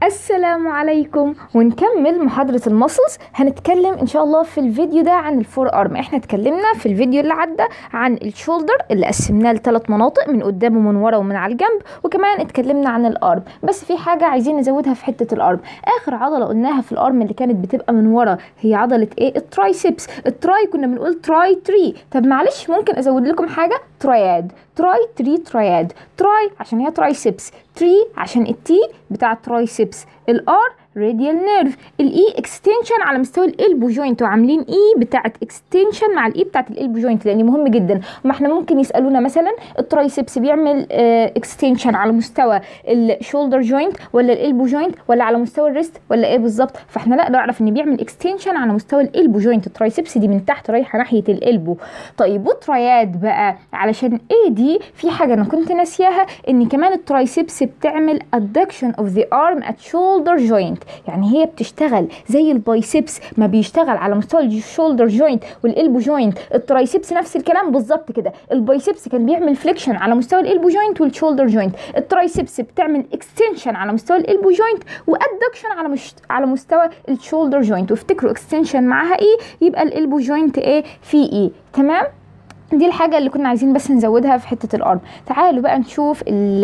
السلام عليكم ونكمل محاضرة المسلز هنتكلم ان شاء الله في الفيديو ده عن الفور ارم احنا اتكلمنا في الفيديو اللي عدى عن الشولدر اللي قسمناه لثلاث مناطق من قدام ومن ورا ومن على الجنب وكمان اتكلمنا عن الارم بس في حاجة عايزين نزودها في حتة الارم اخر عضلة قلناها في الارم اللي كانت بتبقى من ورا هي عضلة ايه الترايسبس التراي كنا بنقول تراي تري طب معلش ممكن ازود لكم حاجة تراياد تراي تري تراياد تراي عشان هي ترايسبس تري عشان التي بتاع الترايسبس الار راديال نيرف الاي اكستنشن على مستوى الالبو جوينت وعاملين اي بتاعت اكستنشن مع الاي بتاعت الالبو جوينت لان مهم جدا ما احنا ممكن يسالونا مثلا الترايسبس بيعمل اكستنشن على مستوى الشولدر جوينت ولا الالبو جوينت ولا على مستوى الريست ولا ايه بالظبط فاحنا لا نعرف ان بيعمل اكستنشن على مستوى الالبو جوينت الترايسبس دي من تحت رايحه ناحيه الالبو طيب والترايات بقى علشان ايه دي في حاجه انا كنت ناسياها ان كمان الترايسبس بتعمل adduction of the arm at shoulder joint يعني هي بتشتغل زي البايسبس ما بيشتغل على مستوى الشولدر جوينت والالبو جوينت الترايسبس نفس الكلام بالظبط كده البايسبس كان بيعمل فليكشن على مستوى الالبو جوينت والشولدر جوينت الترايسبس بتعمل اكستنشن على مستوى الالبو جوينت وادكشن على مش... على مستوى الشولدر جوينت وافتكروا اكستنشن معاها ايه يبقى الالبو جوينت ايه في ايه تمام دي الحاجة اللي كنا عايزين بس نزودها في حتة الارم تعالوا بقى نشوف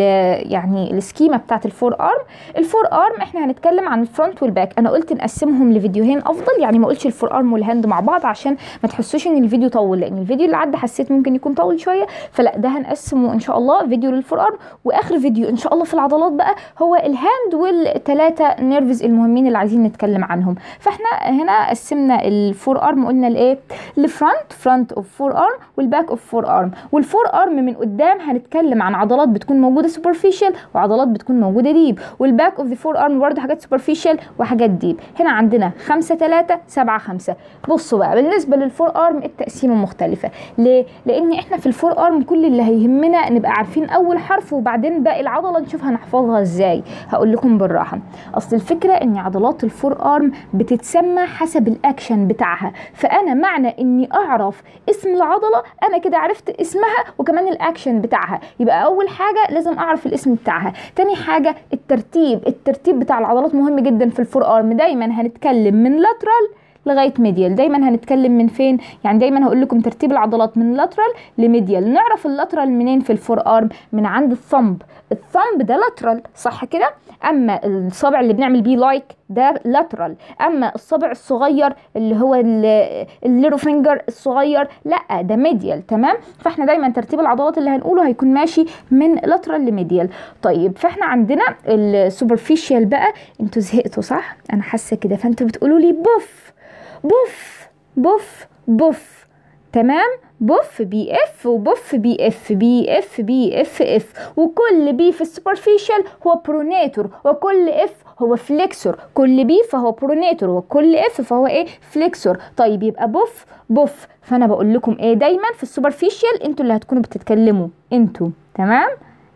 يعني السكيمة بتاعت الفور ارم الفور ارم احنا هنتكلم عن الفرونت والباك انا قلت نقسمهم لفيديوهين افضل يعني ما قلتش الفور ارم والهاند مع بعض عشان ما تحسوش ان الفيديو طول لان الفيديو اللي عدى حسيت ممكن يكون طول شوية فلا ده هنقسمه ان شاء الله فيديو للفور ارم واخر فيديو ان شاء الله في العضلات بقى هو الهاند والثلاثة نيرفز المهمين اللي عايزين نتكلم عنهم فاحنا هنا قسمنا الفور ارم قلنا لايه لفرونت فرونت اوف فور ارم والباك باك اوف فور ارم والفور ارم من قدام هنتكلم عن عضلات بتكون موجوده سوبرفيشال وعضلات بتكون موجوده ديب والباك اوف ذا فور ارم برضه حاجات سوبرفيشال وحاجات ديب هنا عندنا 5 3 7 5 بصوا بقى بالنسبه للفور ارم التقسيمه مختلفه ليه لان احنا في الفور ارم كل اللي هيهمنا نبقى عارفين اول حرف وبعدين باقي العضله نشوف هنحفظها ازاي هقول لكم بالراحه اصل الفكره ان عضلات الفور ارم بتتسمى حسب الاكشن بتاعها فانا معنى اني اعرف اسم العضله انا كده عرفت اسمها وكمان الاكشن بتاعها يبقى اول حاجه لازم اعرف الاسم بتاعها تاني حاجه الترتيب الترتيب بتاع العضلات مهم جدا في الفور ارم دايما هنتكلم من لاترال لغايه ميديال دايما هنتكلم من فين يعني دايما هقول لكم ترتيب العضلات من لاترال لميديال نعرف اللاترال منين في الفور ارم من عند الثمب الثمب ده لاترال صح كده اما الصابع اللي بنعمل بيه لايك ده لاترال اما الصابع الصغير اللي هو الليرو فينجر الصغير لا ده ميديال تمام فاحنا دايما ترتيب العضلات اللي هنقوله هيكون ماشي من لاترال لميديال طيب فاحنا عندنا السوبرفيشال بقى انتوا زهقتوا صح انا حاسه كده فانتوا بتقولوا لي بوف بوف بوف بوف تمام بوف بي اف وبوف بي اف بي اف بي اف اف وكل بي في السوبرفيشال هو برونيتور وكل اف هو فليكسور كل بي فهو برونيتور وكل اف فهو ايه فليكسور طيب يبقى بوف بوف فانا بقول لكم ايه دايما في السوبرفيشال انتوا اللي هتكونوا بتتكلموا انتوا تمام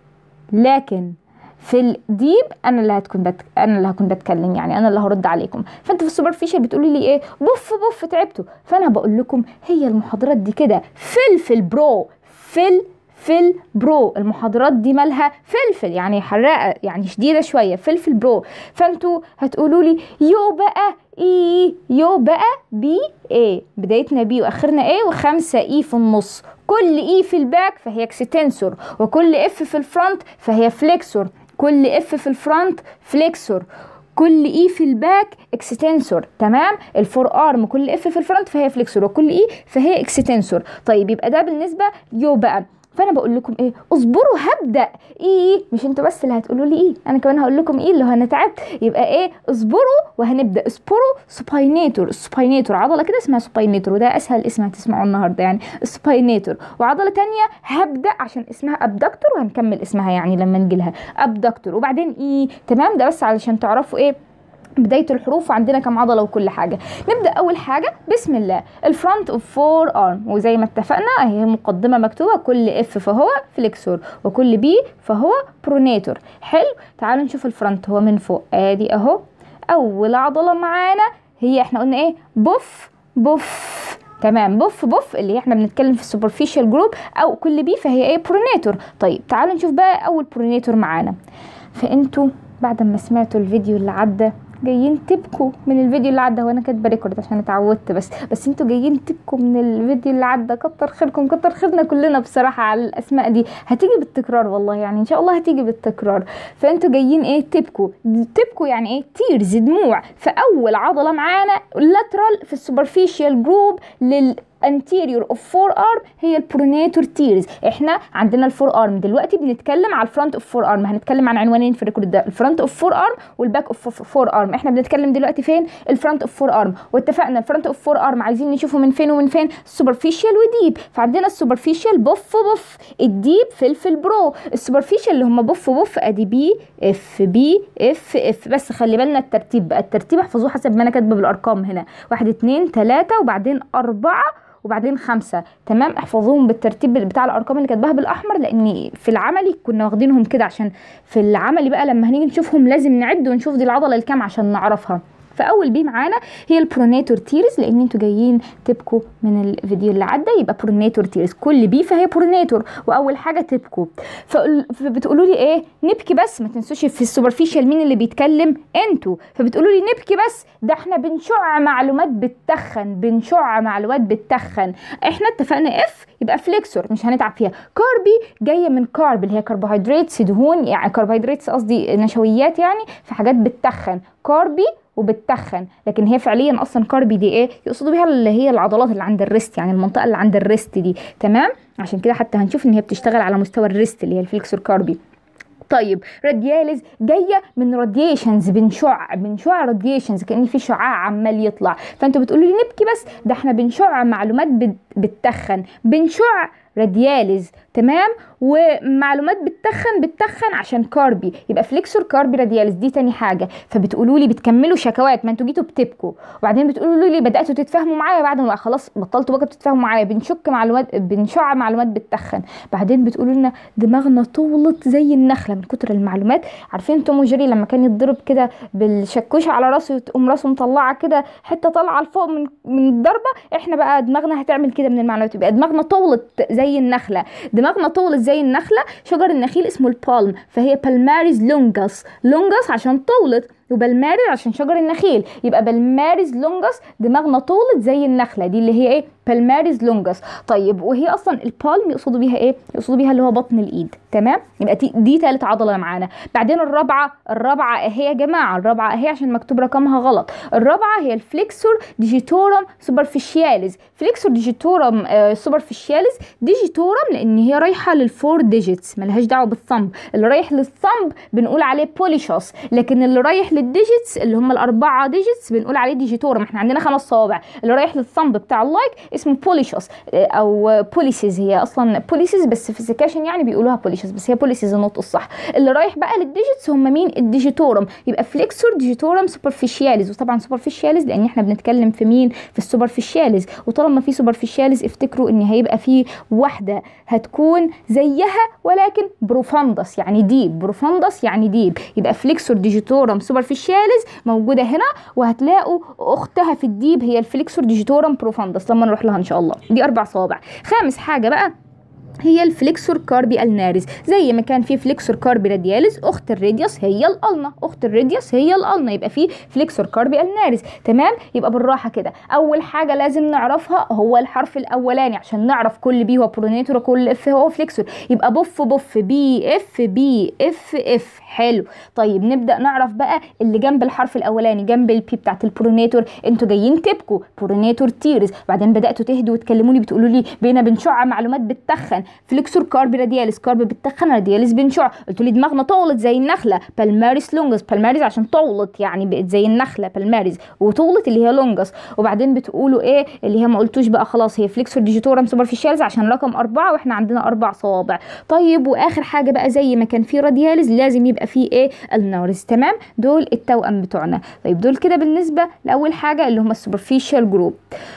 لكن في الديب انا اللي هتكون بت... انا اللي هكون بتكلم يعني انا اللي هرد عليكم فانتوا في السوبرفيشال بتقولوا لي ايه بوف بوف تعبتوا فانا بقول لكم هي المحاضرات دي كده فلفل برو فل فل برو المحاضرات دي مالها فلفل يعني حراقه يعني شديده شويه فلفل برو فانتوا هتقولوا لي يو بقى اي يو بقى بي ايه بدايتنا بي واخرنا ايه وخمسه اي في النص كل اي في الباك فهي اكستنسور وكل اف في الفرونت فهي فليكسور كل اف في الفرونت فليكسور كل اي في الباك اكستنسور تمام الفور ارم كل اف في الفرونت فهي فليكسور وكل اي فهي اكستنسور طيب يبقى ده بالنسبه يو بقى فانا بقول لكم ايه اصبروا هبدا ايه مش انتوا بس اللي هتقولوا لي ايه انا كمان هقول لكم ايه اللي هو انا تعبت يبقى ايه اصبروا وهنبدا اصبروا سباينيتور سباينيتور عضله كده اسمها سباينيتور وده اسهل اسم هتسمعوه النهارده يعني سباينيتور وعضله تانية هبدا عشان اسمها ابدكتور وهنكمل اسمها يعني لما نجي لها ابدكتور وبعدين ايه تمام ده بس علشان تعرفوا ايه بداية الحروف وعندنا كم عضلة وكل حاجة نبدأ أول حاجة بسم الله الفرونت اوف فور ارم وزي ما اتفقنا اهي مقدمة مكتوبة كل اف فهو فليكسور وكل بي فهو برونيتور حلو تعالوا نشوف الفرونت هو من فوق ادي اهو أول عضلة معانا هي احنا قلنا ايه بوف بوف تمام بوف بوف اللي احنا بنتكلم في السوبرفيشال جروب او كل بي فهي ايه برونيتور طيب تعالوا نشوف بقى اول برونيتور معانا فانتوا بعد ما سمعتوا الفيديو اللي عدى جايين تبكوا من الفيديو اللي عدى وانا كاتبه ريكورد عشان اتعودت بس بس انتوا جايين تبكوا من الفيديو اللي عدى كتر خيركم كتر خيرنا كلنا بصراحه على الاسماء دي هتيجي بالتكرار والله يعني ان شاء الله هتيجي بالتكرار فانتوا جايين ايه تبكوا تبكوا يعني ايه تيرز دموع فاول عضله معانا لاترال في السوبرفيشال جروب لل anterior of forearm هي البروناتور تيرز احنا عندنا الفور ارم دلوقتي بنتكلم على الفرونت اوف فور ارم هنتكلم عن عنوانين في الريكورد ده الفرونت اوف فور ارم والباك اوف فور ارم احنا بنتكلم دلوقتي فين الفرونت اوف فور ارم واتفقنا الفرونت اوف فور ارم عايزين نشوفه من فين ومن فين سوبرفيشال وديب فعندنا السوبرفيشال بوف بوف الديب فلفل برو السوبرفيشال اللي هم بوف بوف ادي بي اف بي اف اف بس خلي بالنا الترتيب بقى الترتيب احفظوه حسب ما انا كاتبه بالارقام هنا واحد اتنين تلاته وبعدين اربعه وبعدين خمسة تمام احفظوهم بالترتيب بتاع الارقام اللي كاتباها بالاحمر لان في العملي كنا واخدينهم كده عشان في العملي بقى لما هنيجي نشوفهم لازم نعد ونشوف دي العضله الكام عشان نعرفها فاول بي معانا هي البروناتور تيرز لان انتوا جايين تبكوا من الفيديو اللي عدى يبقى بروناتور تيرز كل بي فهي بروناتور واول حاجه تبكوا فبتقولوا لي ايه نبكي بس ما تنسوش في السوبرفيشال مين اللي بيتكلم انتوا فبتقولوا لي نبكي بس ده احنا بنشع معلومات بتتخن بنشع معلومات بتتخن احنا اتفقنا اف يبقى فليكسور مش هنتعب فيها كاربي جايه من كارب اللي هي كربوهيدرات دهون يعني كربوهيدرات قصدي نشويات يعني في حاجات بتتخن كاربي وبتتخن لكن هي فعليا اصلا كاربي دي ايه يقصدوا بيها اللي هي العضلات اللي عند الريست يعني المنطقه اللي عند الريست دي تمام عشان كده حتى هنشوف ان هي بتشتغل على مستوى الريست اللي هي الفليكسور كاربي طيب رادياليز جايه من راديشنز بنشع بنشع راديشنز كان في شعاع عمال يطلع فانتوا بتقولوا لي نبكي بس ده احنا بنشع معلومات بتتخن بنشع رادياليز تمام ومعلومات بتتخن بتتخن عشان كاربي يبقى فليكسور كاربي رادياليز دي تاني حاجه فبتقولوا لي بتكملوا شكوات ما انتوا جيتوا بتبكوا وبعدين بتقولوا لي بداتوا تتفاهموا معايا بعد ما خلاص بطلتوا بقى بتتفاهموا معايا بنشك معلومات بنشع معلومات بتتخن بعدين بتقولوا لنا دماغنا طولت زي النخله من كتر المعلومات عارفين توم وجيري لما كان يتضرب كده بالشكوشه على راسه تقوم راسه مطلعه كده حته طالعه لفوق من من الضربه احنا بقى دماغنا هتعمل كده من المعلومات يبقى دماغنا طولت زي النخله دماغنا طولت زي النخله شجر النخيل اسمه البالم فهي بالماريز لونجاس لونجاس عشان طولت وبلمارز عشان شجر النخيل يبقى بلمارز لونجاس دماغنا طولت زي النخله دي اللي هي ايه بالمارز لونجاس طيب وهي اصلا البالم يقصدوا بيها ايه يقصدوا بيها اللي هو بطن الايد تمام يبقى دي, دي تالت عضله معانا بعدين الرابعه الرابعه اهي يا جماعه الرابعه اهي عشان مكتوب رقمها غلط الرابعه هي الفليكسور ديجيتورم سوبرفيشياليز فليكسور ديجيتورم آه سوبرفيشياليز ديجيتورم لان هي رايحه للفور ديجيتس ملهاش دعوه بالثمب اللي رايح للثمب بنقول عليه بوليشوس لكن اللي رايح للديجيتس اللي هم الاربعه ديجيتس بنقول عليه ديجيتورم احنا عندنا خمس صوابع اللي رايح للثمب بتاع اللايك اسمه بوليشوس او بوليسيز هي اصلا بوليسيز بس في السكاشن يعني بيقولوها بوليشوس بس هي بوليسيز النطق الصح اللي رايح بقى للديجيتس هم مين الديجيتورم يبقى فليكسور ديجيتورم سوبرفيشياليز وطبعا سوبرفيشياليز لان احنا بنتكلم في مين في السوبرفيشياليز وطالما في سوبرفيشياليز افتكروا ان هيبقى في واحده هتكون زيها ولكن بروفاندس يعني ديب بروفاندس يعني ديب يبقى فليكسور ديجيتورم سوبرفيشياليز موجوده هنا وهتلاقوا اختها في الديب هي الفليكسور ديجيتورم بروفاندس لما نروح لها ان شاء الله دي اربع صوابع خامس حاجه بقى هي الفليكسور كاربي الناريس زي ما كان في فليكسور كاربي رادياليس اخت الراديوس هي الالنا اخت الراديوس هي الالنا يبقى في فليكسور كاربي الناريس تمام يبقى بالراحه كده اول حاجه لازم نعرفها هو الحرف الاولاني عشان نعرف كل بي هو برونيتور وكل اف هو فليكسور يبقى بوف بوف بي اف بي اف اف حلو طيب نبدا نعرف بقى اللي جنب الحرف الاولاني جنب البي بتاعت البرونيتور انتوا جايين تبكوا برونيتور تيرز بعدين بداتوا تهدوا وتكلموني بتقولوا لي بينا بنشع معلومات بتتخن فليكسور كارب رادياليس كارب بتتخن رادياليس بنشع قلت لي دماغنا طولت زي النخله بالماريس لونجس بالماريس عشان طولت يعني بقت زي النخله بالماريس وطولت اللي هي لونجس وبعدين بتقولوا ايه اللي هي ما قلتوش بقى خلاص هي فليكسور ديجيتورم سوبرفيشالز عشان رقم أربعة واحنا عندنا أربع صوابع طيب وآخر حاجة بقى زي ما كان في رادياليز لازم يبقى في ايه النورس تمام دول التوأم بتوعنا طيب دول كده بالنسبة لأول حاجة اللي هم السوبرفيشال جروب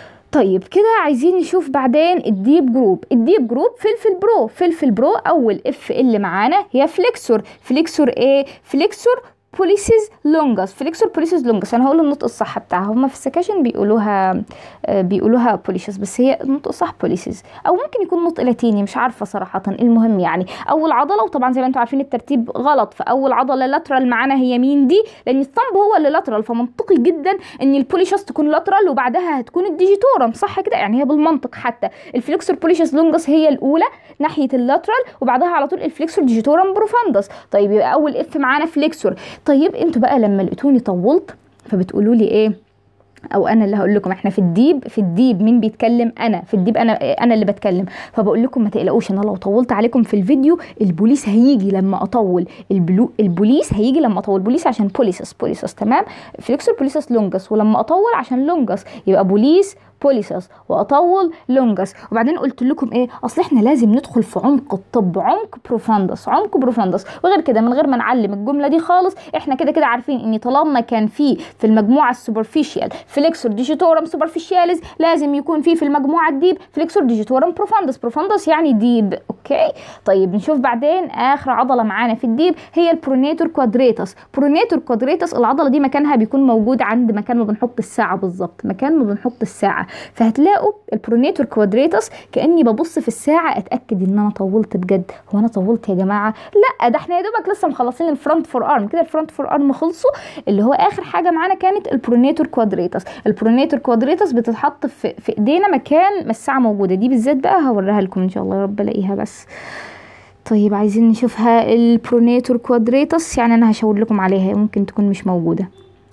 طيب كده عايزين نشوف بعدين الديب جروب الديب جروب فلفل برو فلفل برو اول اف اللي معانا هي فليكسور فليكسور ايه فليكسور بوليسيز لونجس فليكسور بوليسيز لونجس انا هقول النطق الصح بتاعها هما في السكاشن بيقولوها آه، بيقولوها بوليسيز بس هي النطق الصح بوليسيز او ممكن يكون نطق لاتيني مش عارفه صراحه المهم يعني اول عضله وطبعا زي ما انتم عارفين الترتيب غلط فاول عضله لاترال معانا هي مين دي لان الثمب هو اللي لاترال فمنطقي جدا ان البوليشس تكون لاترال وبعدها هتكون الديجيتورم صح كده يعني هي بالمنطق حتى الفليكسور بوليشس لونجس هي الاولى ناحيه اللاترال وبعدها على طول الفليكسور ديجيتورم بروفاندس طيب يبقى اول اف معانا فليكسور طيب انتوا بقى لما لقيتوني طولت فبتقولوا لي ايه او انا اللي هقول لكم احنا في الديب في الديب مين بيتكلم انا في الديب انا انا اللي بتكلم فبقول لكم ما تقلقوش انا لو طولت عليكم في الفيديو البوليس هيجي لما اطول البلو البوليس هيجي لما اطول بوليس عشان بوليسس بوليسس تمام فليكسور بوليسس لونجس ولما اطول عشان لونجس يبقى بوليس بوليسس واطول لونجس وبعدين قلت لكم ايه اصل احنا لازم ندخل في عمق الطب عمق بروفاندس عمق بروفاندس وغير كده من غير ما نعلم الجمله دي خالص احنا كده كده عارفين ان طالما كان في في المجموعه السوبرفيشال فليكسور ديجيتورم سوبرفيشاليز لازم يكون في في المجموعه الديب فليكسور ديجيتورم بروفاندس بروفاندس يعني ديب اوكي طيب نشوف بعدين اخر عضله معانا في الديب هي البرونيتور كوادريتس برونيتور كوادريتس العضله دي مكانها بيكون موجود عند مكان ما بنحط الساعه بالظبط مكان ما بنحط الساعه فهتلاقوا البرونيتور كوادريتس كاني ببص في الساعه اتاكد ان انا طولت بجد هو انا طولت يا جماعه لا ده احنا يا دوبك لسه مخلصين الفرونت فور ارم كده الفرونت فور ارم خلصوا اللي هو اخر حاجه معانا كانت البرونيتور كوادريتس البرونيتور كوادريتس بتتحط في, في ايدينا مكان ما الساعه موجوده دي بالذات بقى هوريها لكم ان شاء الله يا رب الاقيها بس طيب عايزين نشوفها البرونيتور كوادريتس يعني انا هشاور لكم عليها ممكن تكون مش موجوده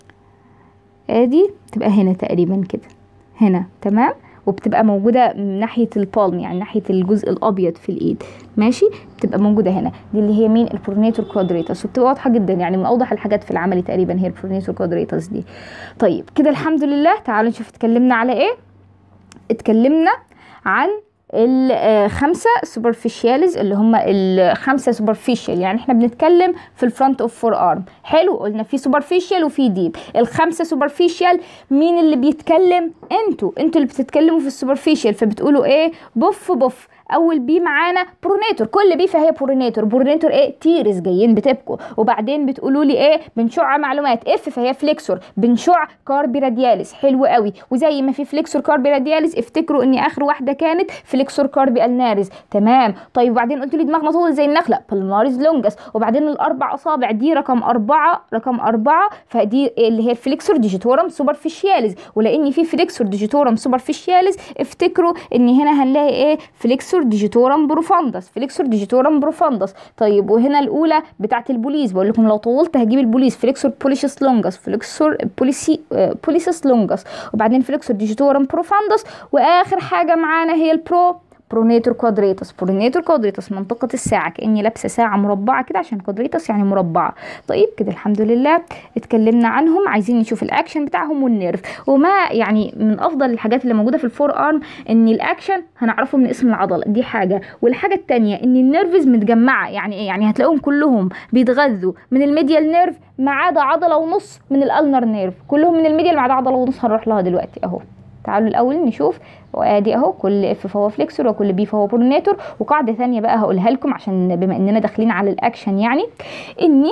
ادي تبقى هنا تقريبا كده هنا تمام وبتبقى موجودة من ناحية البالم يعني ناحية الجزء الأبيض في الإيد ماشي بتبقى موجودة هنا دي اللي هي مين البرونيتور كوادريتس وبتبقى واضحة جدا يعني من أوضح الحاجات في العملي تقريبا هي البرونيتور كوادريتس دي طيب كده الحمد لله تعالوا نشوف اتكلمنا على إيه اتكلمنا عن الخمسه سوبرفيشيالز اللي هم الخمسه سوبرفيشال يعني احنا بنتكلم في الفرونت اوف فور ارم حلو قلنا في سوبرفيشال وفي ديب الخمسه سوبرفيشال مين اللي بيتكلم انتوا انتوا اللي بتتكلموا في السوبرفيشال فبتقولوا ايه بف بف اول بي معانا برونيتور كل بي فهي برونيتور برونيتور ايه تيرس جايين بتبكوا وبعدين بتقولوا لي ايه بنشع معلومات اف فهي فليكسور بنشع كاربي رادياليس حلو قوي وزي ما في فليكسور كاربي رادياليس افتكروا ان اخر واحده كانت فليكسور كاربي الناريس تمام طيب وبعدين قلت لي دماغنا طول زي النخله بالماريز لونجس وبعدين الاربع اصابع دي رقم أربعة رقم أربعة فدي اللي هي الفليكسور ديجيتورم سوبرفيشياليز ولان في فليكسور ديجيتورم سوبرفيشياليز افتكروا ان هنا هنلاقي ايه فليكسور ديجيتورم بروفاندس فليكسور ديجيتورم بروفاندس طيب وهنا الاولى بتاعت البوليس بقول لكم لو طولت هجيب البوليس فليكسور بوليشس لونجس فليكسور بوليسي بوليسس لونجس وبعدين فليكسور ديجيتورم بروفاندس واخر حاجه معانا هي البرو برونيتور كوادريتس برونيتور كوادريتس منطقة الساعة كأني لابسة ساعة مربعة كده عشان كوادريتس يعني مربعة طيب كده الحمد لله اتكلمنا عنهم عايزين نشوف الاكشن بتاعهم والنيرف وما يعني من افضل الحاجات اللي موجودة في الفور ارم ان الاكشن هنعرفه من اسم العضلة دي حاجة والحاجة التانية ان النيرفز متجمعة يعني ايه يعني هتلاقوهم كلهم بيتغذوا من الميديال نيرف ما عدا عضلة ونص من الالنر نيرف كلهم من الميديال ما عدا عضلة ونص هنروح لها دلوقتي اهو تعالوا الاول نشوف وادي اهو كل اف فهو فليكسور وكل بي فهو برونيتور وقاعده ثانيه بقى هقولها لكم عشان بما اننا داخلين على الاكشن يعني اني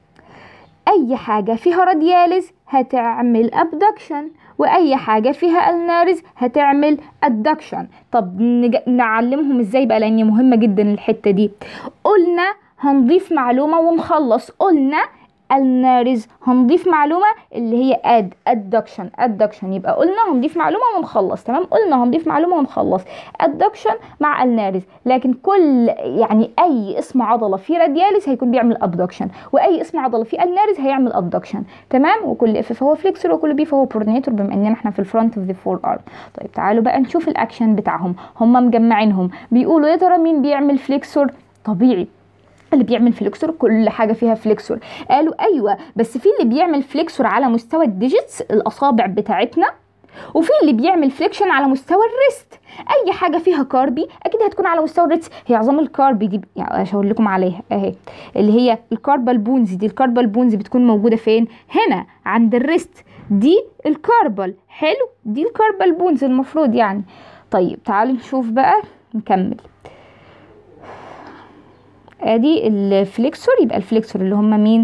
اي حاجه فيها رادياليز هتعمل ابدكشن واي حاجه فيها النارز هتعمل ادكشن طب نج... نعلمهم ازاي بقى لان مهمه جدا الحته دي قلنا هنضيف معلومه ونخلص قلنا النارز هنضيف معلومة اللي هي اد ادكشن ادكشن يبقى قلنا هنضيف معلومة ونخلص تمام قلنا هنضيف معلومة ونخلص ادكشن مع النارز لكن كل يعني اي اسم عضلة في رادياليس هيكون بيعمل ابدكشن واي اسم عضلة في النارز هيعمل ادكشن تمام وكل اف فهو فليكسور وكل بي فهو برونيتور بما اننا احنا في الفرونت اوف ذا فور ارم طيب تعالوا بقى نشوف الاكشن بتاعهم هم مجمعينهم بيقولوا يا ترى مين بيعمل فليكسور طبيعي اللي بيعمل فليكسور كل حاجه فيها فليكسور قالوا ايوه بس في اللي بيعمل فليكسور على مستوى الديجيتس الاصابع بتاعتنا وفي اللي بيعمل فليكشن على مستوى الريست اي حاجه فيها كاربي اكيد هتكون على مستوى الريست هي عظام الكاربي دي يعني اشاور لكم عليها اهي اللي هي الكاربال بونز دي الكاربال بونز بتكون موجوده فين هنا عند الريست دي الكاربال حلو دي الكاربال بونز المفروض يعني طيب تعالوا نشوف بقى نكمل ادي الفليكسور يبقى الفليكسور اللي هم مين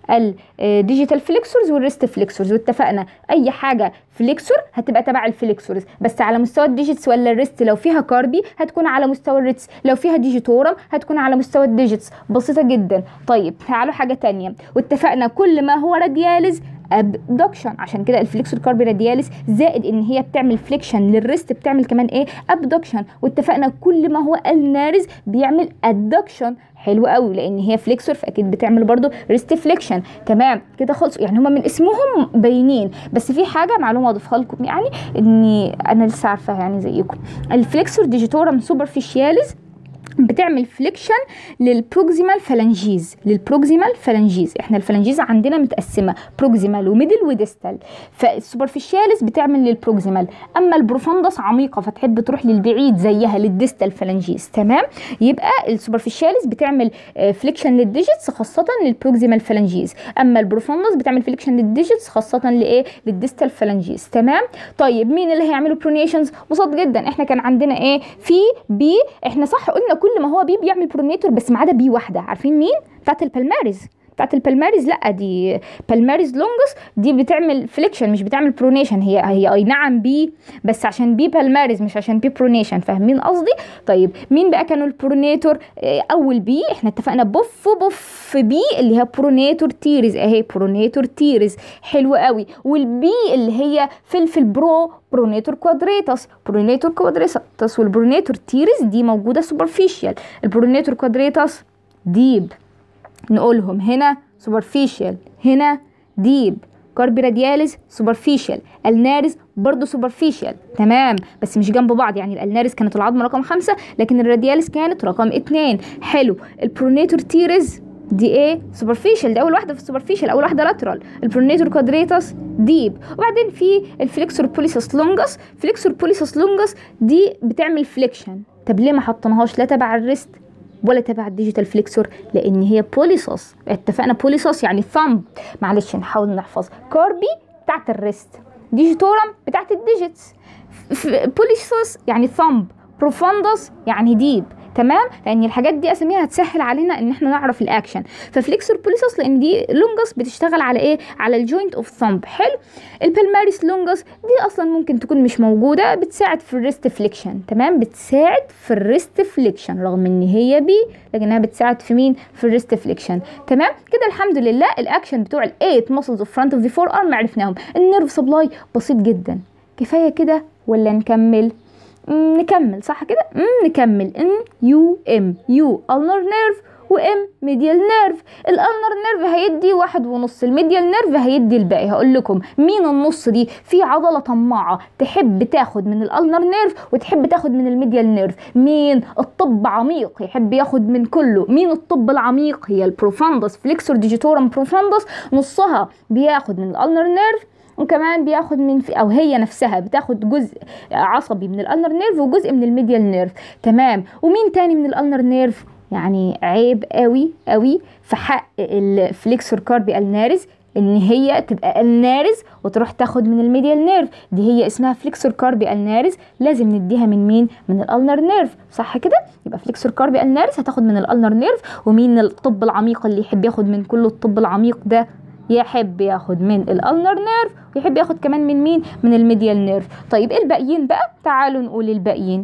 الديجيتال فليكسورز والريست فليكسورز واتفقنا اي حاجه فليكسور هتبقى تبع الفليكسورز بس على مستوى الديجيتس ولا الريست لو فيها كاربي هتكون على مستوى الريتس لو فيها ديجيتورم هتكون على مستوى الديجيتس بسيطه جدا طيب تعالوا حاجه تانية واتفقنا كل ما هو راديالز ابدكشن عشان كده الفليكسور كاربي رادياليس زائد ان هي بتعمل فليكشن للريست بتعمل كمان ايه ابدكشن واتفقنا كل ما هو النارز بيعمل ادكشن حلو قوي لان هي فليكسور فاكيد بتعمل برضو ريست فليكشن تمام كده خلص يعني هما من اسمهم باينين بس في حاجه معلومه اضيفها لكم يعني اني انا لسه عارفاها يعني زيكم الفليكسور ديجيتورم سوبرفيشياليز بتعمل فليكشن للبروكسيمال فالانجيز للبروكسيمال فالانجيز احنا الفالانجيز عندنا متقسمه بروكسيمال وميدل وديستال فالسوبرفيشاليس بتعمل للبروكسيمال اما البروفاندس عميقه فتحب تروح للبعيد زيها للديستال فالانجيز تمام يبقى السوبرفيشاليس بتعمل فليكشن للديجيتس خاصه للبروكسيمال فالانجيز اما البروفاندس بتعمل فليكشن للديجيتس خاصه لايه للديستال فالانجيز تمام طيب مين اللي هيعملوا برونيشنز بسيط جدا احنا كان عندنا ايه في بي احنا صح قلنا كل ما هو بي بيعمل برونيتور بس ما عدا بي واحده عارفين مين بتاعت البلماريز بتاعت البلماريز لا دي بالماريز لونجس دي بتعمل فليكشن مش بتعمل برونيشن هي هي اي نعم بي بس عشان بي بالماريز مش عشان بي برونيشن فاهمين قصدي طيب مين بقى كانوا البرونيتور اول بي احنا اتفقنا بوف بوف بي اللي هي برونيتور تيريز اهي برونيتور تيريز حلو قوي والبي اللي هي فلفل برو برونيتور كوادريتاس برونيتور كوادريتاس والبرونيتور تيريز دي موجوده سوبرفيشال البرونيتور كوادريتاس ديب نقولهم هنا سوبرفيشال هنا ديب كاربي رادياليز سوبرفيشال النارس برضه سوبرفيشال تمام بس مش جنب بعض يعني الالنارس كانت العظمه رقم خمسة لكن الرادياليز كانت رقم اتنين حلو البرونيتور تيريز دي ايه سوبرفيشال دي اول واحده في السوبرفيشال اول واحده لاترال البرونيتور كوادريتاس ديب وبعدين في الفليكسور بوليسس لونجس فليكسور بوليسس لونجس دي بتعمل فليكشن طب ليه ما حطيناهاش لا تبع الريست ولا تبع الديجيتال فليكسور لان هي بوليسوس اتفقنا بوليسوس يعني ثامب معلش نحاول نحفظ كاربي بتاعت الريست ديجيتورم بتاعت الديجيتس بوليسوس يعني ثامب بروفاندوس يعني ديب تمام لان الحاجات دي اساميها هتسهل علينا ان احنا نعرف الاكشن ففليكسور بوليسوس لان دي لونجس بتشتغل على ايه على الجوينت اوف ثامب حلو البلماريس لونجس دي اصلا ممكن تكون مش موجوده بتساعد في الريست فليكشن تمام بتساعد في الريست فليكشن رغم ان هي بي لكنها بتساعد في مين في الريست فليكشن تمام كده الحمد لله الاكشن بتوع الايت ماسلز اوف فرونت اوف ذا فور ارم عرفناهم النيرف سبلاي بسيط جدا كفايه كده ولا نكمل نكمل صح كده نكمل ام يو ام يو النر نيرف وام ميديال نيرف الالنر نيرف هيدي واحد ونص الميديال نيرف هيدي الباقي هقول لكم مين النص دي في عضله طماعه تحب تاخد من الالنر نيرف وتحب تاخد من الميديال نيرف مين الطب عميق يحب ياخد من كله مين الطب العميق هي البروفاندس فليكسور ديجيتورم بروفاندس نصها بياخد من الالنر نيرف وكمان بياخد من في او هي نفسها بتاخد جزء عصبي من الالنر نيرف وجزء من الميديال نيرف تمام ومين تاني من الالنر نيرف يعني عيب قوي قوي في حق الفليكسور كاربي النارس ان هي تبقى النارس وتروح تاخد من الميديال نيرف دي هي اسمها فليكسور كاربي النارس لازم نديها من مين من الالنر نيرف صح كده يبقى فليكسور كاربي النارس هتاخد من الالنر نيرف ومين الطب العميق اللي يحب ياخد من كل الطب العميق ده يحب ياخد من الالنر نيرف ويحب ياخد كمان من مين من الميديال نيرف طيب الباقيين بقى تعالوا نقول الباقيين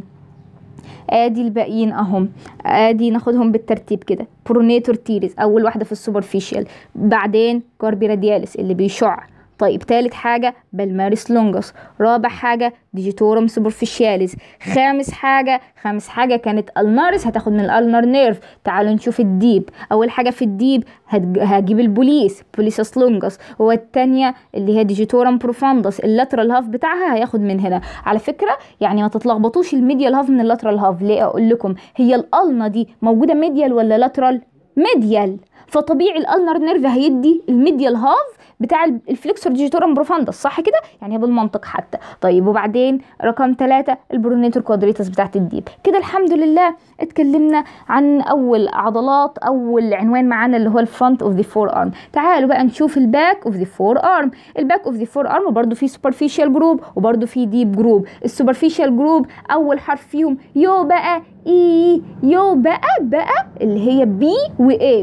ادي الباقيين اهم ادي ناخدهم بالترتيب كده برونيتور تيريز اول واحده في السوبرفيشال بعدين كاربي رادياليس اللي بيشع طيب تالت حاجة بالماريس لونجس رابع حاجة ديجيتورم سوبرفيشياليز خامس حاجة خامس حاجة كانت النارس هتاخد من الالنر نيرف تعالوا نشوف الديب اول حاجة في الديب هجيب البوليس بوليسس لونجس والتانية اللي هي ديجيتورم بروفاندس اللاترال هاف بتاعها هياخد من هنا على فكرة يعني ما تتلخبطوش الميديال هاف من اللاترال هاف ليه اقول لكم هي الالنا دي موجودة ميديال ولا لاترال ميديال فطبيعي الالنر نيرف هيدي الميديال هاف بتاع الفليكسور ديجيتورم بروفاندس صح كده يعني بالمنطق حتى طيب وبعدين رقم ثلاثة البرونيتور كوادريتس بتاعت الديب كده الحمد لله اتكلمنا عن اول عضلات اول عنوان معانا اللي هو الفرونت اوف ذا فور ارم تعالوا بقى نشوف الباك اوف ذا فور ارم الباك اوف ذا فور ارم برضو في سوبرفيشال جروب وبرضو في ديب جروب السوبرفيشال جروب اول حرف فيهم يو بقى اي يو بقى بقى اللي هي بي واي بدايتنا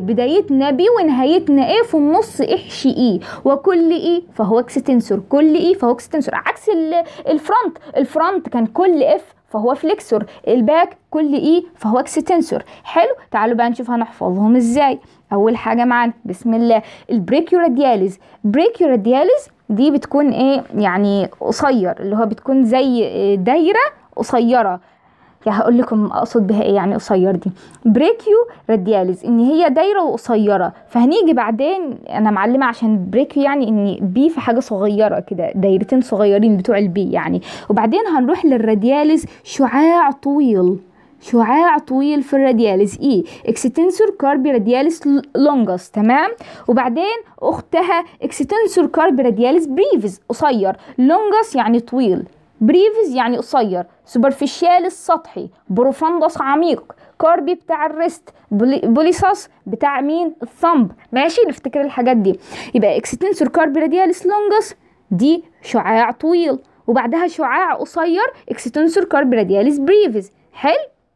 بدايتنا بي ونهايتنا ايه في النص احشي اي وكل اي فهو اكستنسور كل اي فهو اكستنسور عكس ال- الفرونت الفرونت كان كل اف فهو فليكسور الباك كل اي فهو اكستنسور حلو تعالوا بقى نشوف هنحفظهم ازاي اول حاجه معانا بسم الله البريكيورادياليز بريكيورادياليز دي بتكون ايه يعني قصير اللي هو بتكون زي إيه دايره قصيره يعني هقول لكم اقصد بها ايه يعني قصير دي بريكيو رادياليز ان هي دايره وقصيره فهنيجي بعدين انا معلمه عشان بريكيو يعني ان بي في حاجه صغيره كده دايرتين صغيرين بتوع البي يعني وبعدين هنروح للرادياليز شعاع طويل شعاع طويل في الرادياليز اي اكستنسور كاربي رادياليس لونجس تمام وبعدين اختها اكستنسور كاربي رادياليس بريفز قصير لونجس يعني طويل بريفز يعني قصير سوبرفيشياليس سطحي بروفاندس عميق كاربي بتاع الريست بولي- بوليساس بتاع مين الثمب ماشي نفتكر الحاجات دي يبقى اكستنسور كاربي رادياليس لونجس دي شعاع طويل وبعدها شعاع قصير اكستنسور كاربي رادياليس بريفز حلو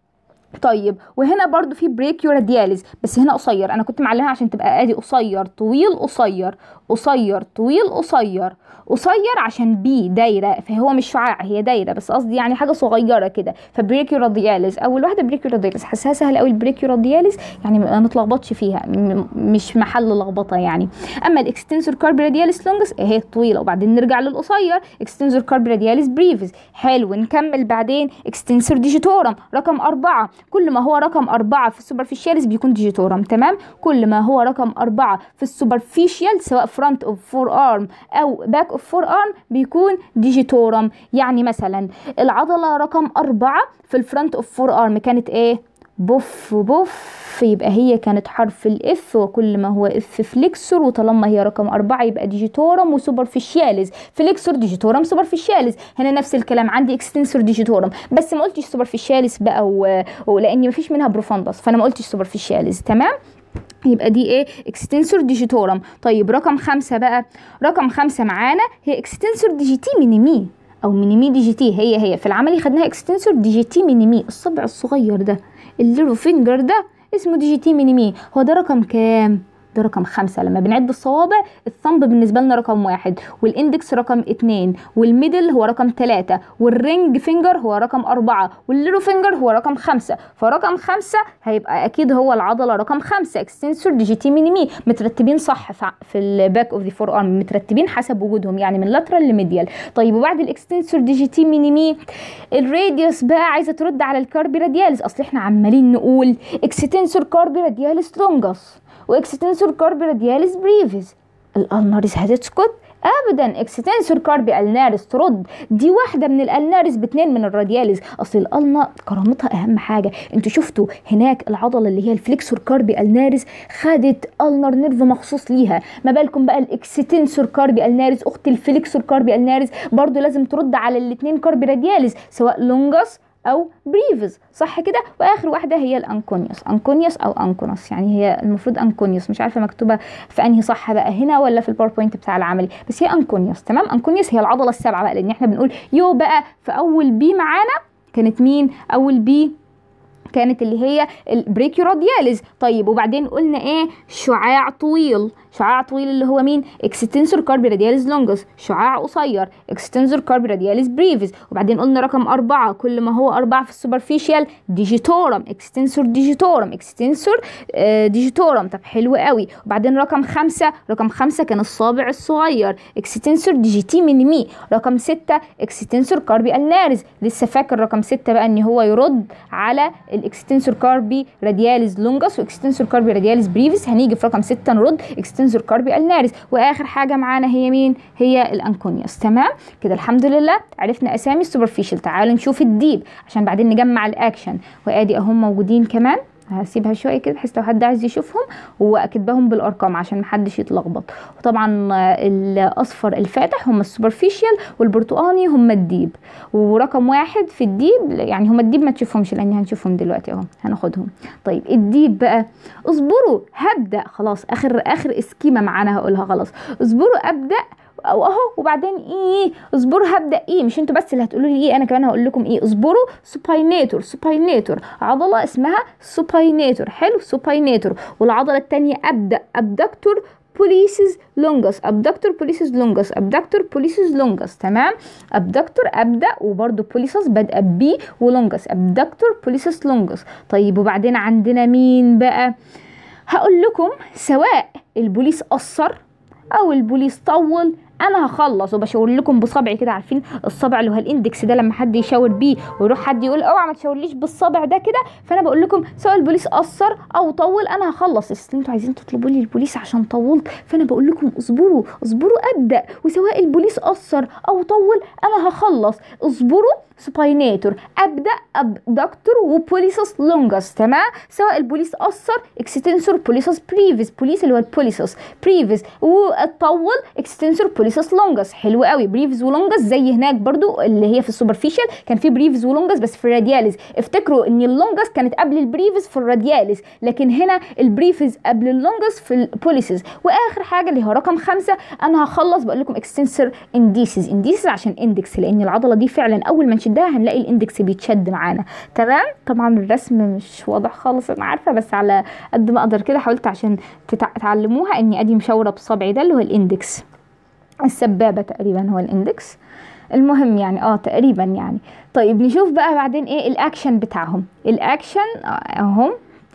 طيب وهنا برضو في بريكيو رادياليز بس هنا قصير انا كنت معلمها عشان تبقى ادي قصير طويل قصير قصير طويل قصير قصير عشان بي دايره فهو مش شعاع هي دايره بس قصدي يعني حاجه صغيره كده فبريكيو رادياليز اول واحده بريكيو رادياليز حاساها سهل قوي البريكيو رادياليز يعني ما نتلخبطش فيها م- مش محل لخبطه يعني اما الاكستنسور كاربي رادياليس لونجس اهي طويله وبعدين نرجع للقصير اكستنسور كاربي رادياليس بريفز حلو نكمل بعدين اكستنسور ديجيتورم رقم أربعة كل ما هو رقم أربعة في السوبرفيشياليس بيكون ديجيتورم تمام كل ما هو رقم أربعة في السوبرفيشيال سواء فرونت اوف فور ارم او باك اوف فور ارم بيكون ديجيتورم يعني مثلا العضله رقم أربعة في الفرونت اوف فور ارم كانت ايه بوف بوف يبقى هي كانت حرف الاف وكل ما هو اف فليكسور وطالما هي رقم أربعة يبقى ديجيتورم وسوبرفيشياليز فليكسور ديجيتورم سوبرفيشياليز هنا نفس الكلام عندي اكستنسور ديجيتورم بس ما قلتش سوبرفيشياليز بقى و... ولاني ما فيش منها بروفاندس فانا ما قلتش سوبرفيشياليز تمام يبقى دي ايه اكستنسور ديجيتورم طيب رقم خمسة بقى رقم خمسة معانا هي اكستنسور ديجيتي مينيمي او مينيمي ديجيتي هي هي في العملي خدناها اكستنسور ديجيتي مينيمي الصبع الصغير ده الليرو فينجر ده اسمه ديجيتي مينيمي هو ده رقم كام ده رقم خمسة لما بنعد الصوابع الثمب بالنسبة لنا رقم واحد والاندكس رقم اتنين والميدل هو رقم تلاتة والرينج فينجر هو رقم أربعة والليرو فينجر هو رقم خمسة فرقم خمسة هيبقى أكيد هو العضلة رقم خمسة اكستنسور ديجيتي مينيمي مترتبين صح في, في الباك اوف ذا فور ارم مترتبين حسب وجودهم يعني من لاترال لميديال طيب وبعد الاكستنسور ديجيتي مينيمي الراديوس بقى عايزة ترد على الكاربي رادياليس أصل احنا عمالين نقول اكستنسور كاربي رادياليس لونجس واكستنسور كاربي رادياليس بريفيس الالناريس هتسكت ابدا اكستنسور كاربي النارس ترد دي واحده من الالنارس باتنين من الرادياليز اصل الالنا كرامتها اهم حاجه انتوا شفتوا هناك العضله اللي هي الفليكسور كاربي النارس خدت النر نيرف مخصوص ليها ما بالكم بقى الاكستنسور كاربي النارس اخت الفليكسور كاربي النارس برضو لازم ترد على الاتنين كاربي رادياليز سواء لونجس او بريفز صح كده واخر واحده هي الانكونيوس انكونيوس او انكونوس يعني هي المفروض انكونيوس مش عارفه مكتوبه في انهي صح بقى هنا ولا في الباوربوينت بتاع العملي بس هي انكونيوس تمام انكونيوس هي العضله السابعه بقى لان احنا بنقول يو بقى في اول بي معانا كانت مين اول بي كانت اللي هي البريكيورادياليز طيب وبعدين قلنا ايه شعاع طويل شعاع طويل اللي هو مين اكستنسور كاربي رادياليز لونجس شعاع قصير اكستنسور كاربي رادياليز بريفيس وبعدين قلنا رقم أربعة كل ما هو أربعة في السوبرفيشال ديجيتورم اكستنسور ديجيتورم اكستنسور آه ديجيتورم طب حلو قوي وبعدين رقم خمسة رقم خمسة كان الصابع الصغير اكستنسور ديجيتي مينيمي رقم ستة اكستنسور كاربي النارز لسه فاكر رقم ستة بقى ان هو يرد على الاكستنسور كاربي رادياليز لونجس واكستنسور كاربي رادياليز بريفيس هنيجي في رقم ستة نرد اكستنسور كاربي النارس واخر حاجة معانا هي مين هي الانكونيوس تمام كده الحمد لله عرفنا اسامي السوبرفيشال تعالوا نشوف الديب عشان بعدين نجمع الاكشن وادي اهم موجودين كمان هسيبها شويه كده بحيث لو حد عايز يشوفهم واكتبهم بالارقام عشان محدش يتلخبط وطبعا الاصفر الفاتح هم السوبرفيشال والبرتقاني هم الديب ورقم واحد في الديب يعني هم الديب ما تشوفهمش لان هنشوفهم دلوقتي اهو هناخدهم طيب الديب بقى اصبروا هبدا خلاص اخر اخر اسكيمه معانا هقولها خلاص اصبروا ابدا او اهو وبعدين ايه اصبروا هبدا ايه مش انتوا بس اللي هتقولوا لي ايه انا كمان هقول لكم ايه اصبروا سوباينيتور سوباينيتور عضله اسمها سوباينيتور حلو سوباينيتور والعضله الثانيه ابدا ابدكتور بوليسز لونجس ابدكتور بوليسز لونجس ابدكتور بوليسز لونجس تمام ابدكتور ابدا وبرده بوليسز بادئه بي ولونجس ابدكتور بوليسز لونجس طيب وبعدين عندنا مين بقى هقول لكم سواء البوليس قصر او البوليس طول انا هخلص وبشاور لكم بصبعي كده عارفين الصبع اللي هو الاندكس ده لما حد يشاور بيه ويروح حد يقول اوعى ما تشاورليش بالصبع ده كده فانا بقول لكم سواء البوليس قصر او طول انا هخلص اصل انتوا عايزين تطلبوا لي البوليس عشان طولت فانا بقول لكم اصبروا اصبروا ابدا وسواء البوليس قصر او طول انا هخلص اصبروا سوبايناتور ابدا ابدكتور وبوليسس لونجس تمام سواء البوليس قصر اكستنسور بوليسس بريفيس بوليس اللي هو البوليسس بريفيس وطول اكستنسور بوليسس لونجس حلو قوي بريفيس ولونجس زي هناك برضو اللي هي في السوبرفيشال كان في بريفيس ولونجس بس في الرادياليز افتكروا ان اللونجس كانت قبل البريفيس في الرادياليز لكن هنا البريفيس قبل اللونجس في البوليسز واخر حاجه اللي هو رقم خمسة انا هخلص بقول لكم اكستنسور انديسز انديسز عشان اندكس لان العضله دي فعلا اول ما نشدها هنلاقي الاندكس بيتشد معانا تمام طبعا الرسم مش واضح خالص انا عارفه بس على قد ما اقدر كده حاولت عشان تتعلموها اني ادي مشاوره بصبعي ده اللي هو الاندكس السبابه تقريبا هو الاندكس المهم يعني اه تقريبا يعني طيب نشوف بقى بعدين ايه الاكشن بتاعهم الاكشن اهم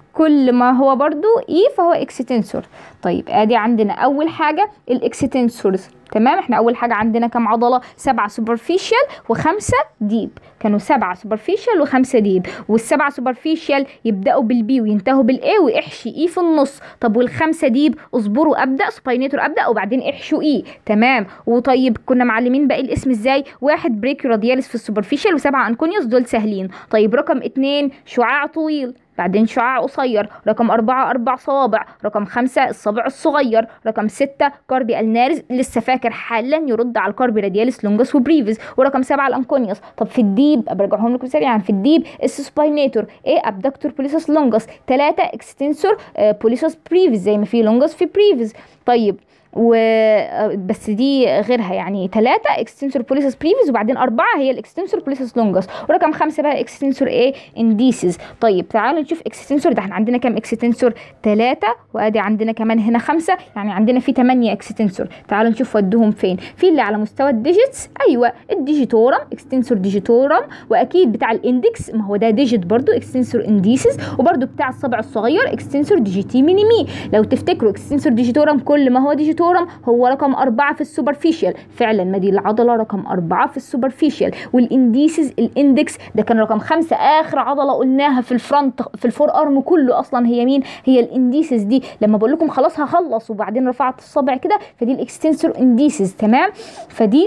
كل ما هو برضو اي فهو اكستنسور طيب ادي عندنا اول حاجه الاكستنسورز تمام احنا اول حاجه عندنا كام عضله سبعه سوبرفيشال وخمسه ديب كانوا سبعه سوبرفيشال وخمسه ديب والسبعه سوبرفيشال يبداوا بالبي وينتهوا بالاي واحشي اي في النص طب والخمسه ديب اصبروا ابدا سباينيتور ابدا وبعدين احشوا اي تمام وطيب كنا معلمين باقي الاسم ازاي واحد بريكيو رادياليس في السوبرفيشال وسبعه انكونيوس دول سهلين طيب رقم اتنين شعاع طويل بعدين شعاع قصير رقم أربعة أربع صوابع رقم خمسة الصابع الصغير رقم ستة كاربي النارز لسه فاكر حالا يرد على الكاربي رادياليس لونجس وبريفيس ورقم سبعة الأنكونيوس طب في الديب برجعهم لكم سريعا في الديب السباينيتور ايه ابدكتور بوليسوس لونجس ثلاثة اكستنسور بوليسوس بريفيس زي ما في لونجس في بريفيس طيب و بس دي غيرها يعني ثلاثة اكستنسور بوليسس بريفيس وبعدين أربعة هي الاكستنسور بوليسس لونجس ورقم خمسة بقى اكستنسور ايه انديسز طيب تعالوا نشوف اكستنسور ده احنا عندنا كام اكستنسور ثلاثة وادي عندنا كمان هنا خمسة يعني عندنا في ثمانية اكستنسور تعالوا نشوف ودوهم فين في اللي على مستوى الديجيتس ايوه الديجيتورم اكستنسور ديجيتورم واكيد بتاع الاندكس ما هو ده ديجيت برضو اكستنسور انديسز وبرضو بتاع الصبع الصغير اكستنسور ديجيتي مينيمي لو تفتكروا اكستنسور ديجيتورم كل ما هو ديجيتورم هو رقم أربعة في السوبرفيشال فعلا ما دي العضلة رقم أربعة في السوبرفيشال والانديسز الاندكس ده كان رقم خمسة آخر عضلة قلناها في الفرونت في الفور أرم كله أصلا هي مين هي الانديسز دي لما بقول لكم خلاص هخلص وبعدين رفعت الصبع كده فدي الاكستنسور انديسز تمام فدي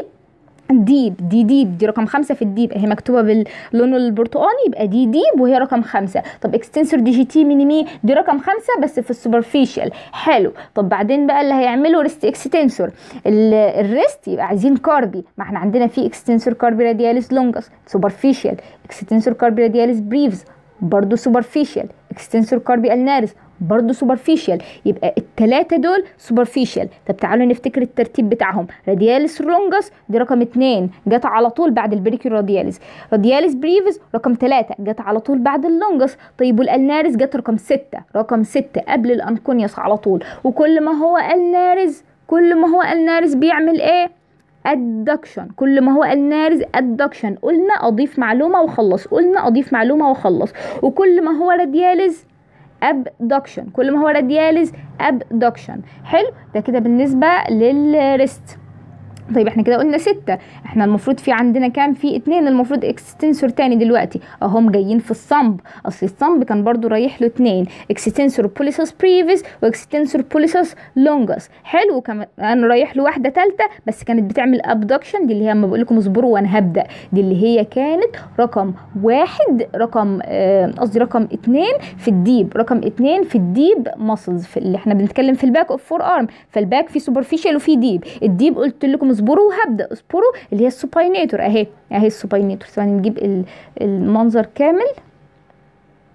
ديب دي ديب دي رقم خمسة في الديب اهي مكتوبة باللون البرتقاني يبقى دي ديب وهي رقم خمسة طب اكستنسور دي جي تي مينيمي دي رقم خمسة بس في السوبرفيشال حلو طب بعدين بقى اللي هيعمله ريست اكستنسور الريست يبقى عايزين كاربي ما احنا عندنا في اكستنسور كاربي رادياليس لونجس سوبرفيشال اكستنسور كاربي رادياليس بريفز برضه سوبرفيشال اكستنسور كاربي النارس برضه سوبرفيشال يبقى التلاتة دول سوبرفيشال طب تعالوا نفتكر الترتيب بتاعهم رادياليس لونجس دي رقم اتنين جت على طول بعد البريكيو رادياليس رادياليس بريفز رقم تلاتة جت على طول بعد اللونجس طيب والالنارس جت رقم ستة رقم ستة قبل الانكونيوس على طول وكل ما هو النارس كل ما هو النارس بيعمل ايه adduction كل ما هو النارز adduction قلنا اضيف معلومه وخلص قلنا اضيف معلومه وخلص وكل ما هو رادياليز abduction كل ما هو رادياليز abduction حلو ده كده بالنسبه للريست طيب احنا كده قلنا ستة احنا المفروض في عندنا كام في اتنين المفروض اكستنسور تاني دلوقتي اهم جايين في الصمب اصل الصمب كان برضو رايح له اتنين اكستنسور بوليسوس بريفيس واكستنسور بوليسوس لونجس حلو كمان انا رايح له واحده تالتة بس كانت بتعمل ابدكشن دي اللي هي اما بقول لكم اصبروا وانا هبدا دي اللي هي كانت رقم واحد رقم قصدي آه رقم اتنين في الديب رقم اتنين في الديب ماسلز في اللي احنا بنتكلم في الباك اوف فور ارم فالباك في سوبرفيشال وفي ديب الديب قلت لكم اصبروا وهبدا اصبروا اللي هي السوباينيتور اهي اهي السوباينيتور ثواني نجيب المنظر كامل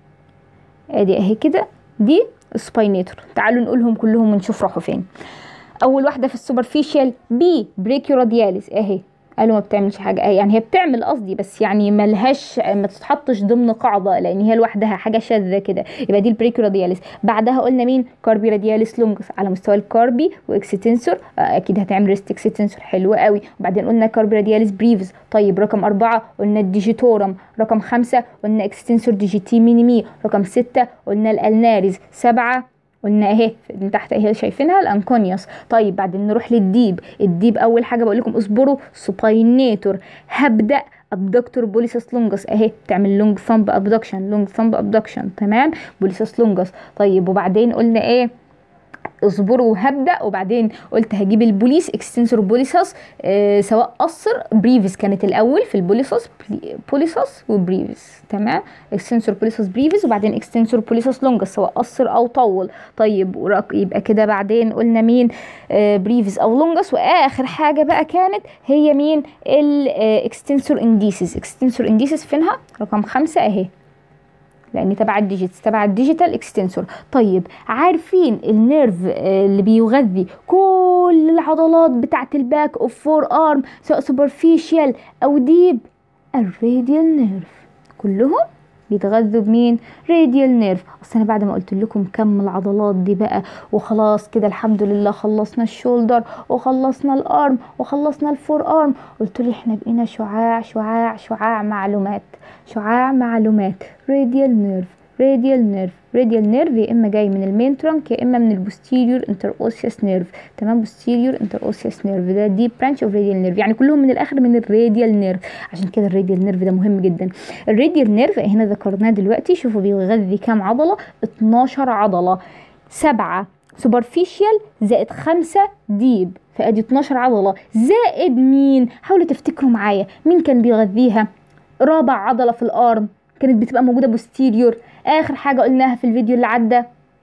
ادي اهي كده دي السوباينيتور تعالوا نقولهم كلهم ونشوف راحوا فين اول واحده في السوبرفيشال بي بريكيورادياليز اهي قالوا ما بتعملش حاجه يعني هي بتعمل قصدي بس يعني ملهاش ما تتحطش ضمن قاعده لان هي لوحدها حاجه شاذه كده يبقى دي البريكيورادياليز بعدها قلنا مين كاربي رادياليس لونجس على مستوى الكاربي واكستنسور آه اكيد هتعمل ريست اكستنسور حلو قوي وبعدين قلنا كاربي رادياليس بريفز طيب رقم أربعة قلنا الديجيتورم رقم خمسة قلنا اكستنسور ديجيتي مينيمي رقم ستة قلنا الالناريز سبعة قلنا اهي من تحت اهي شايفينها الانكونيوس طيب بعدين نروح للديب الديب اول حاجه بقول لكم اصبروا سوباينيتور هبدا ابدكتور بوليسس لونجس اهي بتعمل لونج ثامب ابدكشن لونج ثامب ابدكشن تمام بوليسس لونجس طيب وبعدين قلنا ايه اصبروا وهبدا وبعدين قلت هجيب البوليس اكستنسور بوليسس آه سواء قصر بريفس كانت الاول في البوليسس بوليسس وبريفس تمام اكستنسور بوليسس بريفس وبعدين اكستنسور بوليسس لونجس سواء قصر او طول طيب يبقى كده بعدين قلنا مين آه بريفس او لونجس واخر حاجه بقى كانت هي مين الاكستنسور انديسيس اكستنسور انديسيس فينها رقم خمسة اهي لان تبع الديجيتس تبع الديجيتال اكستنسور طيب عارفين النيرف اللي بيغذي كل العضلات بتاعه الباك اوف فور ارم سواء سوبرفيشال او ديب الراديال نيرف كلهم بيتغذوا بمين راديال نيرف اصل انا بعد ما قلت لكم كم العضلات دي بقى وخلاص كده الحمد لله خلصنا الشولدر وخلصنا الارم وخلصنا الفور ارم قلت لي احنا بقينا شعاع شعاع شعاع معلومات شعاع معلومات راديال نيرف راديال نيرف راديال نيرف يا اما جاي من المين ترانك يا اما من البوستيريور انتر اوسيوس نيرف تمام بوستيريور انتر اوسيوس نيرف ده دي برانش اوف راديال نيرف يعني كلهم من الاخر من الراديال نيرف عشان كده الراديال نيرف ده مهم جدا الراديال نيرف هنا ذكرناه دلوقتي شوفوا بيغذي كام عضله 12 عضله سبعة سوبرفيشال زائد خمسة ديب فادي 12 عضله زائد مين حاولوا تفتكروا معايا مين كان بيغذيها رابع عضله في الارم كانت بتبقى موجوده بوستيريور اخر حاجه قلناها في الفيديو اللي عدى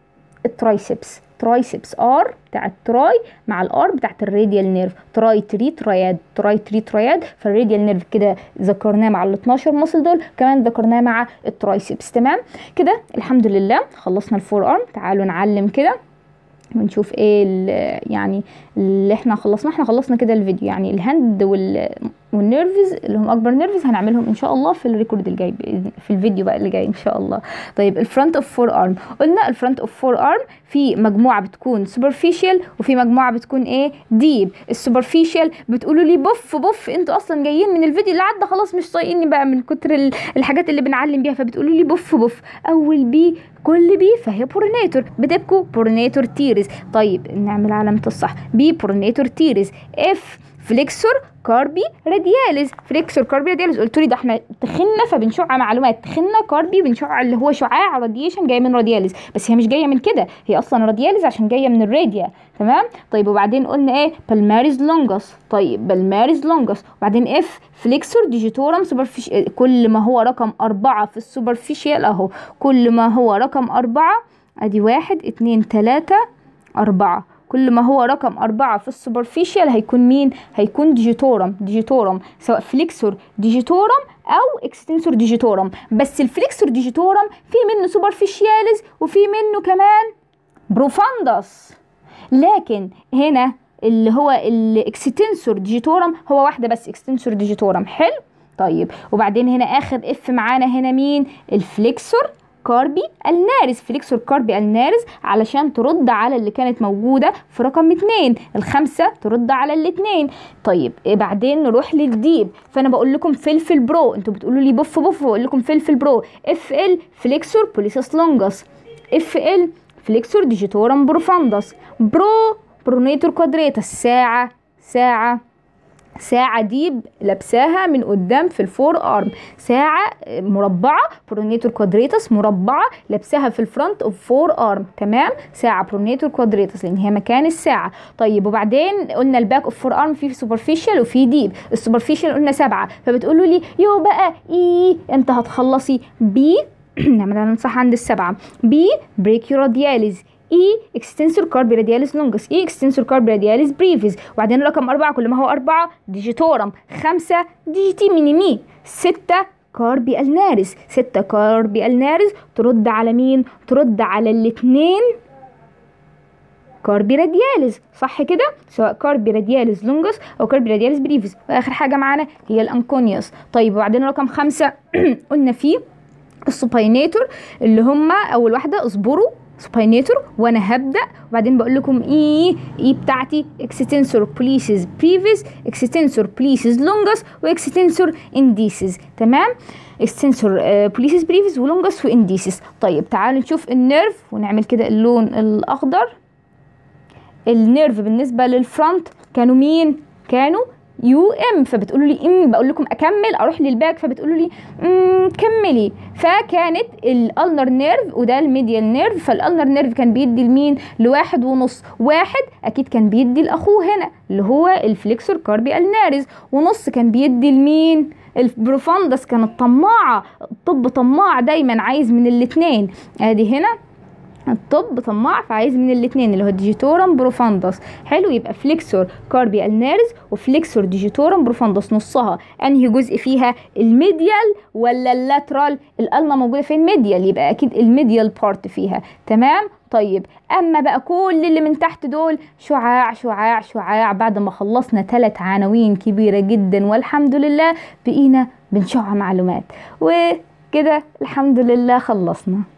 الترايسبس ترايسبس ار بتاع التراي مع الار بتاعت الراديال نيرف تراي تري تراياد تراي تري تراياد فالراديال نيرف كده ذكرناه مع ال 12 مصل دول كمان ذكرناه مع الترايسبس تمام كده الحمد لله خلصنا الفور ارم تعالوا نعلم كده ونشوف ايه يعني اللي احنا خلصنا احنا خلصنا كده الفيديو يعني الهاند وال والنيرفز اللي هم اكبر نيرفز هنعملهم ان شاء الله في الريكورد الجاي في الفيديو بقى اللي جاي ان شاء الله طيب الفرونت اوف فور ارم قلنا الفرونت اوف فور ارم في مجموعه بتكون سوبرفيشال وفي مجموعه بتكون ايه ديب السوبرفيشال بتقولوا لي بوف بوف انتوا اصلا جايين من الفيديو اللي عدى خلاص مش طايقيني بقى من كتر الحاجات اللي بنعلم بيها فبتقولوا لي بوف بوف اول بي كل بي فهي بورينيتور بتبكوا بورينيتور تيرز طيب نعمل علامه الصح بي بورينيتور تيرز اف فليكسور كاربي رادياليز فليكسور كاربي رادياليز قلت لي ده احنا تخنا فبنشع معلومات تخنا كاربي بنشع اللي هو شعاع راديشن جاي من رادياليز بس هي مش جايه من كده هي اصلا رادياليز عشان جايه من الراديا تمام طيب وبعدين قلنا ايه بالماريز لونجس طيب بالماريز لونجس وبعدين اف فليكسور ديجيتورم سوبرفيش كل ما هو رقم أربعة في السوبرفيشيال اهو كل ما هو رقم أربعة ادي واحد اتنين تلاتة أربعة كل ما هو رقم أربعة في السوبرفيشال هيكون مين؟ هيكون ديجيتورم ديجيتورم سواء فليكسور ديجيتورم أو اكستنسور ديجيتورم بس الفليكسور ديجيتورم في منه سوبرفيشياليز وفي منه كمان بروفاندس لكن هنا اللي هو الاكستنسور ديجيتورم هو واحدة بس اكستنسور ديجيتورم حلو طيب وبعدين هنا آخر اف معانا هنا مين؟ الفليكسور كاربي النارس فليكسور كاربي النارس علشان ترد على اللي كانت موجودة في رقم اتنين الخمسة ترد على الاتنين طيب إيه بعدين نروح للديب فانا بقول لكم فلفل برو انتوا بتقولوا لي بف بف بقول لكم فلفل برو اف ال فليكسور بوليسس لونجس اف ال فليكسور ديجيتورم بروفاندس برو برونيتور كوادريتس ساعة ساعة ساعة ديب لابساها من قدام في الفور ارم ساعة مربعة برونيتور كوادريتس مربعة لابساها في الفرونت اوف فور ارم تمام ساعة برونيتور كوادريتس لان هي مكان الساعة طيب وبعدين قلنا الباك اوف فور ارم فيه سوبرفيشال وفيه ديب السوبرفيشال قلنا سبعة فبتقولوا لي يو بقى اي انت هتخلصي بي نعمل انا صح عند السبعة بي بريكيورادياليز اي اكستنسور كاربي رادياليس لونجس اي اكستنسور كاربي رادياليس بريفيس وبعدين رقم أربعة كل ما هو أربعة ديجيتورم خمسة ديجيتي مينيمي ستة كاربي النارس ستة كاربي النارس ترد على مين ترد على الاتنين كاربي رادياليز صح كده سواء كاربي رادياليز لونجس او كاربي رادياليز بريفيس واخر حاجه معانا هي الانكونيوس طيب وبعدين رقم خمسة قلنا فيه السوباينيتور اللي هم اول واحده اصبروا سوباينيتور وانا هبدا وبعدين بقول لكم ايه ايه بتاعتي اكستنسور بوليسز بريفيس اكستنسور بوليسز لونجس واكستنسور انديسز تمام اكستنسور بوليسز بريفيس ولونجس وانديسز طيب تعالوا نشوف النيرف ونعمل كده اللون الاخضر النيرف بالنسبه للفرونت كانوا مين كانوا يو ام فبتقولوا لي ام بقول لكم اكمل اروح للباك فبتقولوا لي ام كملي فكانت الالنر نيرف وده الميديال نيرف فالالنر نيرف كان بيدي لمين لواحد ونص واحد اكيد كان بيدي لاخوه هنا اللي هو الفليكسور كاربي النارز ونص كان بيدي لمين البروفاندس كانت طماعه الطب طماع دايما عايز من الاتنين ادي هنا الطب طماع فعايز من الاثنين اللي هو ديجيتورم بروفاندس حلو يبقى فليكسور كاربي النارز وفليكسور ديجيتورم بروفاندس نصها انهي جزء فيها الميديال ولا اللاترال القلمه موجوده فين ميديال يبقى اكيد الميديال بارت فيها تمام طيب اما بقى كل اللي من تحت دول شعاع شعاع شعاع بعد ما خلصنا ثلاث عناوين كبيره جدا والحمد لله بقينا بنشع معلومات وكده الحمد لله خلصنا